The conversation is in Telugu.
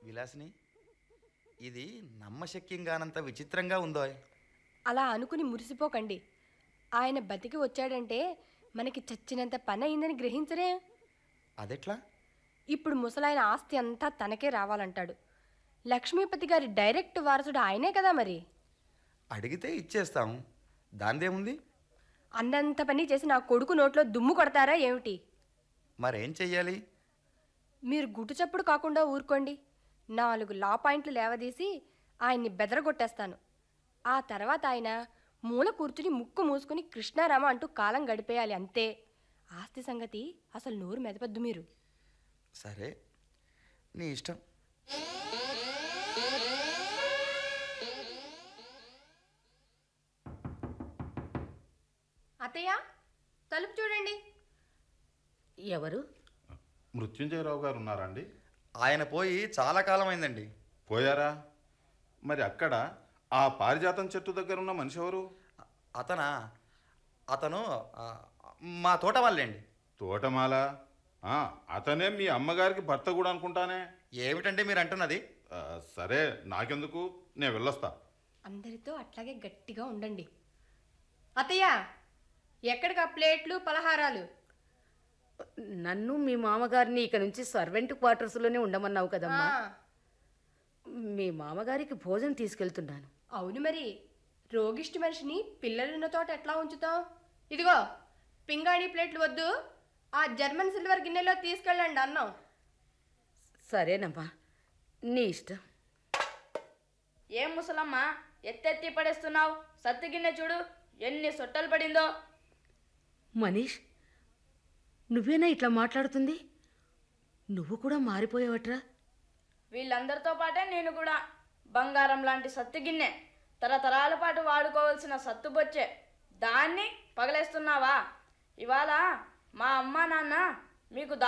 విలాసిని ఇది నమ్మశక్యంగానంత విచిత్రంగా ఉందో అలా అనుకుని మురిసిపోకండి ఆయన బతికి వచ్చాడంటే మనకి చచ్చినంత పని అయిందని గ్రహించరే అదెట్లా ఇప్పుడు ముసలాయన ఆస్తి అంతా తనకే రావాలంటాడు లక్ష్మీపతి గారి డైరెక్ట్ వారసుడు ఆయనే కదా మరి అడిగితే ఇచ్చేస్తాం దాందేముంది అన్నంత పని చేసి నా కొడుకు నోట్లో దుమ్ము కొడతారా ఏమిటి మరేం చెయ్యాలి మీరు గుట్టు చప్పుడు కాకుండా ఊరుకోండి నాలుగు లా పాయింట్లు లేవదీసి ఆయన్ని బెదరగొట్టేస్తాను ఆ తర్వాత ఆయన మూల కూర్చుని ముక్కు మూసుకుని కృష్ణారామ అంటూ కాలం గడిపేయాలి అంతే ఆస్తి సంగతి అసలు నోరు మెదపద్దు మీరు సరే నీ ఇష్టం అత్తయ్య తలుపు చూడండి ఎవరు మృత్యుంజయరావు గారు ఉన్నారా అండి ఆయన పోయి చాలా కాలం అయిందండి పోయారా మరి అక్కడ ఆ పారిజాతం చెట్టు దగ్గర ఉన్న మనిషి ఎవరు అ- అతనా అతను ఆ, మా తోట వాళ్ళండి తోటమాల ఆ, అతనే మీ అమ్మగారికి భర్త కూడా అనుకుంటానే ఏమిటంటే మీరు అంటున్నది ఆ, సరే నాకెందుకు నేను వెళ్ళొస్తా అందరితో అట్లాగే గట్టిగా ఉండండి అత్తయ్య ఎక్కడికి ఆ ప్లేట్లు పలహారాలు నన్ను మీ మామగారిని ఇక నుంచి సర్వెంట్ క్వార్టర్స్లోనే ఉండమన్నావు కదమ్మా ఆ, మీ మామగారికి భోజనం తీసుకెళ్తున్నాను అవును మరి రోగిష్టి మనిషిని పిల్లలున్న తోట ఎట్లా ఉంచుతాం ఇదిగో పింగాణి ప్లేట్లు వద్దు ఆ జర్మన్ సిల్వర్ గిన్నెలో తీసుకెళ్ళండి అన్నం సరేనమ్మా నీ ఇష్టం ఏం ముసలమ్మ ఎత్తెత్తి పడేస్తున్నావు సత్తు గిన్నె చూడు ఎన్ని సొట్టలు పడిందో మనీష్ నువ్వేనా ఇట్లా మాట్లాడుతుంది నువ్వు కూడా మారిపోయావట్రా వీళ్ళందరితో పాటే నేను కూడా బంగారం లాంటి సత్తు గిన్నె తరతరాల పాటు వాడుకోవాల్సిన సత్తు బొచ్చే దాన్ని పగలేస్తున్నావా ఇవాళ మా అమ్మ నాన్న మీకు